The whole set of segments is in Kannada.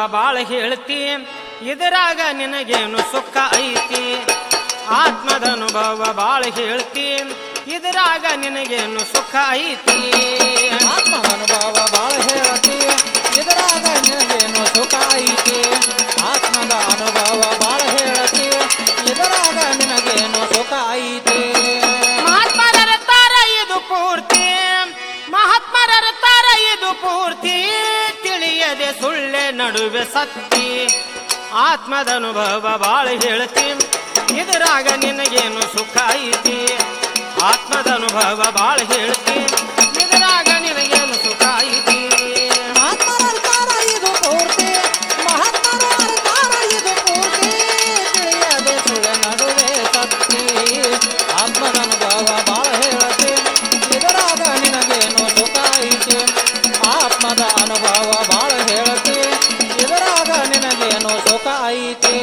ಬಾಳ ಹೇಳ್ತಿ ಇದರಾಗ ನಿನಗೇನು ಸುಖ ಐತಿ ಆತ್ಮದ ಅನುಭವ ಬಾಳ ಹೇಳ್ತಿ ಇದರಾಗ ನಿನಗೇನು ಸುಖ ಐತಿ ಆತ್ಮ ಅನುಭವ ಬಾಳ ಹೇಳತಿ ಇದರಾಗ ನಿನಗೇನು ಸುಖ ಐತಿ ಆತ್ಮದ ಅನುಭವ ಬಾಳ ಹೇಳತಿ ಇದರಾಗ ನಿನಗೇನು ಸುಖ ಐತಿ ಮಹಾತ್ಮರತಾರ ಇದು ಪೂರ್ತಿ ಮಹಾತ್ಮರತಾರ ಇದು ಪೂರ್ತಿ ತಿಳಿಯದೆ ಸುಳ್ಳೆ ನಡುವೆ ಸತ್ತಿ ಆತ್ಮದ ಅನುಭವ ಬಾಳ ಹೇಳ್ತಿ ಇದರಾಗ ನಿನಗೇನು ಸುಖ ಐತಿ ಆತ್ಮದ ಅನುಭವ ಬಾಳ ಹೇಳ್ತಿ ಇದರಾಗ ನಿನಗೇನು ಸುಖ ಐತಿ ಆತ್ಮರ ಅರ್ಥ ಇದು ಪೂರ್ತಿ ಮಹಾತ್ಮರ ಅರ್ಥ ಇದು ಪೂರ್ತಿ ತಿಳಿಯದೆ ಸುಳ್ಳ ನಡುವೆ ಸತ್ತಿ ಆತ್ಮದ ಅನುಭವ ಬಾಳ ಹೇಳತಿ ಇದರಾಗ ನಿನಗೇನು ಸುಖ ಐತಿ ಆತ್ಮದ ಅನುಭವ ಬಾಳ ಹೇಳತಿ ಇದರಾಗ ನಿನಗೇನು ಸುಖ ಐತಿ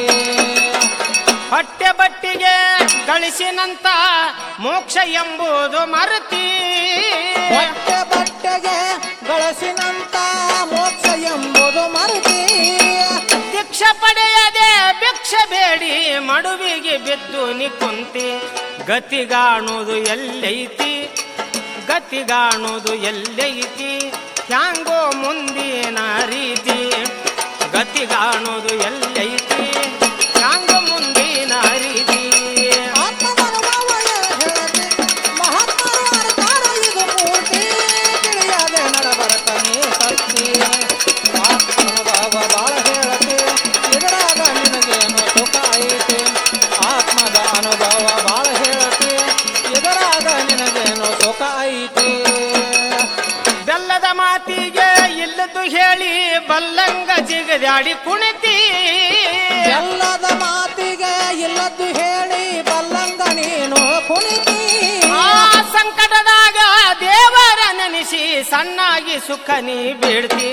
ಹೊಟ್ಟೆ ಬಟ್ಟಿಗೆ ಗಳಿಸಿನಂತ ಮೋಕ್ಷ ಎಂಬುದು ಮರುತಿ ಹೊಟ್ಟೆ ಬಟ್ಟೆಗೆ ಗಳಸಿನಂತ ಮೋಕ್ಷ ಎಂಬುದು ಮರುತಿ ದೀಕ್ಷ ಪಡೆಯದೆ ಭಿಕ್ಷೆ ಬೇಡಿ ಮಡುವಿಗೆ ಬಿದ್ದು ನಿ ಕುಂತಿ ಗತಿಗಾಣುವುದು ಎಲ್ಲೈತಿ ಗತಿಗಾಣುವುದು ಎಲ್ಲೈತಿ ಹ್ಯಾಂಗೋ ಮುಂದಿನ ರೀತಿ ಗತಿಗಾಣುವುದು ಎಲ್ಲೈತಿ ಹ್ಯಾಂಗೋ ಮುಂದಿನ ರೀತಿ ಆತ್ಮದ ಅನುಭವ ಹೇಳತಿ ಮಹಾತ್ಮರು ಅರ್ಥ ಇದು ಪೂರ್ತಿ ತಿಳಿಯದೆ ನಡಬರತನೆ ಸತ್ತಿ ಆತ್ಮನುಭವ ಬಾಳ ಹೇಳತಿ ಇದರಾಗ ನಿನಗೇನು ಸುಖ ಐತಿ ಆತ್ಮದ ಅನುಭವ ಬಾಳ ಹೇಳತಿ ಇದರಾಗ ನಿನಗೇನು ಸುಖ ಐತಿ ಬೆಲ್ಲದ ಮಾತಿಗೆ ಇಲ್ಲದ್ದು ಹೇಳಿ ಬಲ್ಲಂಗ ಜಿಗದಾಡಿ ಕುಣಿತಿ ಎಲ್ಲದ ಮಾತಿಗೆ ಇಲ್ಲದ್ದು ಹೇಳಿ ಬಲ್ಲಂಗ ನೀನು ಕುಣಿತಿ ಆ ಸಂಕಟದಾಗ ದೇವರ ನೆನೆಸಿ ಸಣ್ಣಾಗಿ ಸುಖ ನೀ ಬೇಡ್ತಿ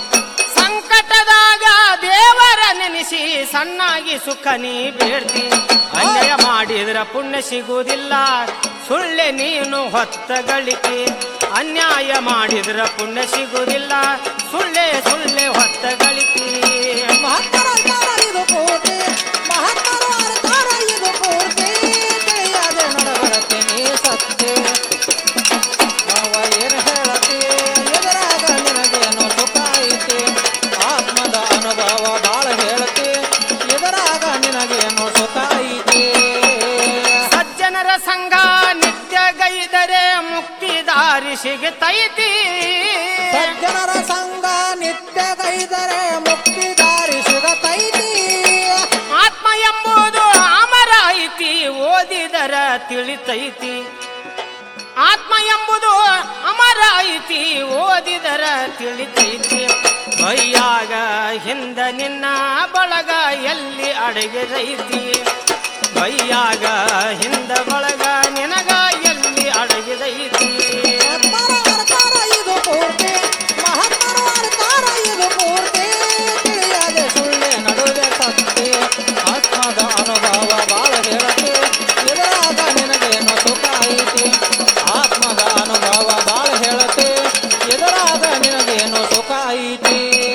ಸಂಕಟದಾಗ ದೇವರ ನೆನೆಸಿ ಸಣ್ಣಾಗಿ ಸುಖ ನೀ ಬೇಡ್ತಿ ಅನ್ಯಾಯ ಮಾಡಿದ್ರ ಪುಣ್ಯ ಸಿಗುವುದಿಲ್ಲ ಸುಳ್ಳೆ ನೀನು ಹೊತ್ತ ಗಳಿಕೆ ಅನ್ಯಾಯ ಮಾಡಿದ್ರ ಪುಣ್ಯ ಸಿಗುವುದಿಲ್ಲ ಸುಳ್ಳೆ ಸುಳ್ಳೆ ಹೊತ್ತ ಗಳಿಕೆ ಮಹತ್ತರ ಅರ್ಥ ಇದು ಪೂರ್ತಿ ಮಹತ್ತರ ಅರ್ಥ ಇದು ಪೂರ್ತಿ ತಿಳಿಯದೆ ನಡಬರತೀನಿ ಸತ್ಯ ಅವ ಏನು ಹೇಳತಿ ಎದುರಾಗ ನಿನಗೇನು ಸುಖ ಐತಿ ಆತ್ಮದ ಅನುಭವ ಬಾಳ ಹೇಳತಿ ಎದುರಾಗ ನಿನಗೇನು ಸುಖ ಐತಿ ಸಜ್ಜನರ ಸಂಘ ನಿತ್ಯ ಗೈದರೆ ಮುಕ್ತಿ ದಾರಿ ಸಿಗುತ್ತೈತಿ ಸಜ್ಜನರ ಸಂಘ ನಿತ್ಯ ಗೈದರೆ ಮುಕ್ತಿ ದಾರಿ ಸಿಗತೈತಿ ಆತ್ಮ ಎಂಬುದು ಅಮರ ಐತಿ ಓದಿದರ ತಿಳಿತೈತಿ ಆತ್ಮ ಎಂಬುದು ಅಮರ ಐತಿ ಓದಿದರ ತಿಳಿತೈತಿ ಬೈಯಾಗ ಹಿಂದ ನಿನ್ನ ಬಳಗ ಎಲ್ಲಿ ಅಡಗಿದೈತಿ ಬೈಯಾಗ ಹಿಂದ ಬಳಗ ನಿನಗ ಎಲ್ಲಿ ಅಡಗಿದೈತಿ ಆತ್ಮರ ಅರ್ಥ ಇದು ಪೂರ್ತಿ ಮಹಾತ್ಮರ ಅರ್ಥ ಇದು ಪೂರ್ತಿ ತಿಳಿಯದೆ ಸುಳ್ಳೆ ನಡುವೆ ಸತ್ತಿ ಆತ್ಮದ ಅನುಭವ ಬಾಳ ಹೇಳತಿ ಇದರಾಗ ನಿನಗೇನು ಸುಖ ಐತಿ ಆತ್ಮದ ಅನುಭವ ಬಾಳ ಹೇಳತಿ ಇದರಾಗ ನಿನಗೇನು ಸುಖ ಐತಿ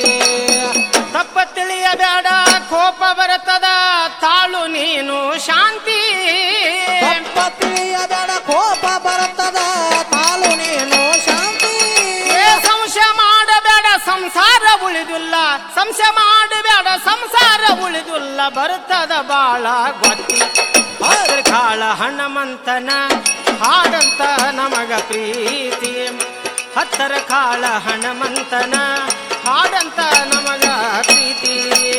ತಪ್ಪ ತಿಳಿಯಬೇಡ ಕೋಪ ಬರುತ್ತದ ತಾಳು ನೀನು ಶಾಂತಿ ತಪ್ಪ ತಿಳಿಯಬೇಡ ಕೋಪ ಬರುತ್ತದ ತಾಳು ನೀನು ಶಾಂತಿ ಏ ಸಂಶಯ ಮಾಡಬೇಡ ಸಂಸಾರ ಉಳಿದಿಲ್ಲ ಸಂಶಯ ಮಾಡಬೇಡ ಸಂಸಾರ ಉಳಿದಿಲ್ಲ ಬರುತ್ತದ ಬಾಳ ಗೊತ್ತಿ ಅದ್ರ ಕಾಳ ಹಣಮಂತನ ಹಾಡಂತ ನಮಗ ಪ್ರೀತಿ ಹತ್ತರ ಕಾಳ ಹಣಮಂತನ ಹಾಡಂತ ನಮಗ ಪ್ರೀತಿ